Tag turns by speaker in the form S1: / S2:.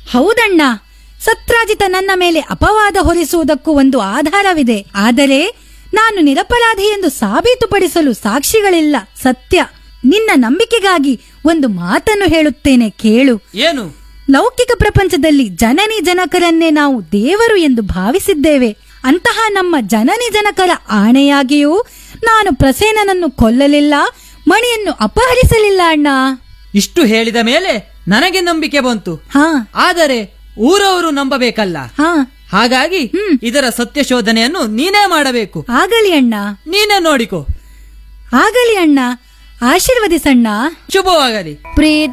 S1: ಹೌದಣ್ಣ ಸತ್ರಾಜಿತ ನನ್ನ ಮೇಲೆ ಅಪವಾದ ಹೊರಿಸುವುದಕ್ಕೂ ಒಂದು ಆಧಾರವಿದೆ ಆದರೆ ನಾನು ನಿರಪರಾಧಿ ಎಂದು ಸಾಬೀತುಪಡಿಸಲು ಸಾಕ್ಷಿಗಳಿಲ್ಲ ಸತ್ಯ ನಿನ್ನ ನಂಬಿಕೆಗಾಗಿ ಒಂದು ಮಾತನ್ನು ಹೇಳುತ್ತೇನೆ ಕೇಳು
S2: ಏನು
S1: ಲೌಕಿಕ ಪ್ರಪಂಚದಲ್ಲಿ ಜನನಿ ಜನಕರನ್ನೇ ನಾವು ದೇವರು ಎಂದು ಭಾವಿಸಿದ್ದೇವೆ ಅಂತಹ ನಮ್ಮ ಜನನಿ ಜನಕರ ಆಣೆಯಾಗಿಯೂ ನಾನು ಪ್ರಸೇನನನ್ನು ಕೊಲ್ಲಲಿಲ್ಲ ಮಣಿಯನ್ನು ಅಪಹರಿಸಲಿಲ್ಲ ಅಣ್ಣ
S2: ಇಷ್ಟು ಹೇಳಿದ ಮೇಲೆ ನನಗೆ ನಂಬಿಕೆ ಬಂತು
S1: ಹಾ
S2: ಆದರೆ ಊರವರು ನಂಬಬೇಕಲ್ಲ
S1: ಹಾ
S2: ಹಾಗಾಗಿ
S1: ಹ್ಮ್.
S2: ಇದರ ಸತ್ಯ ಶೋಧನೆಯನ್ನು ನೀನೇ ಮಾಡಬೇಕು
S1: ಆಗಲಿ ಅಣ್ಣ
S2: ನೀನೇ ನೋಡಿಕೋ
S1: ಆಗಲಿ ಅಣ್ಣ ಆಶೀರ್ವದಿಸಣ್ಣ
S2: ಶುಭವಾಗಲಿ
S1: ಪ್ರೀತ್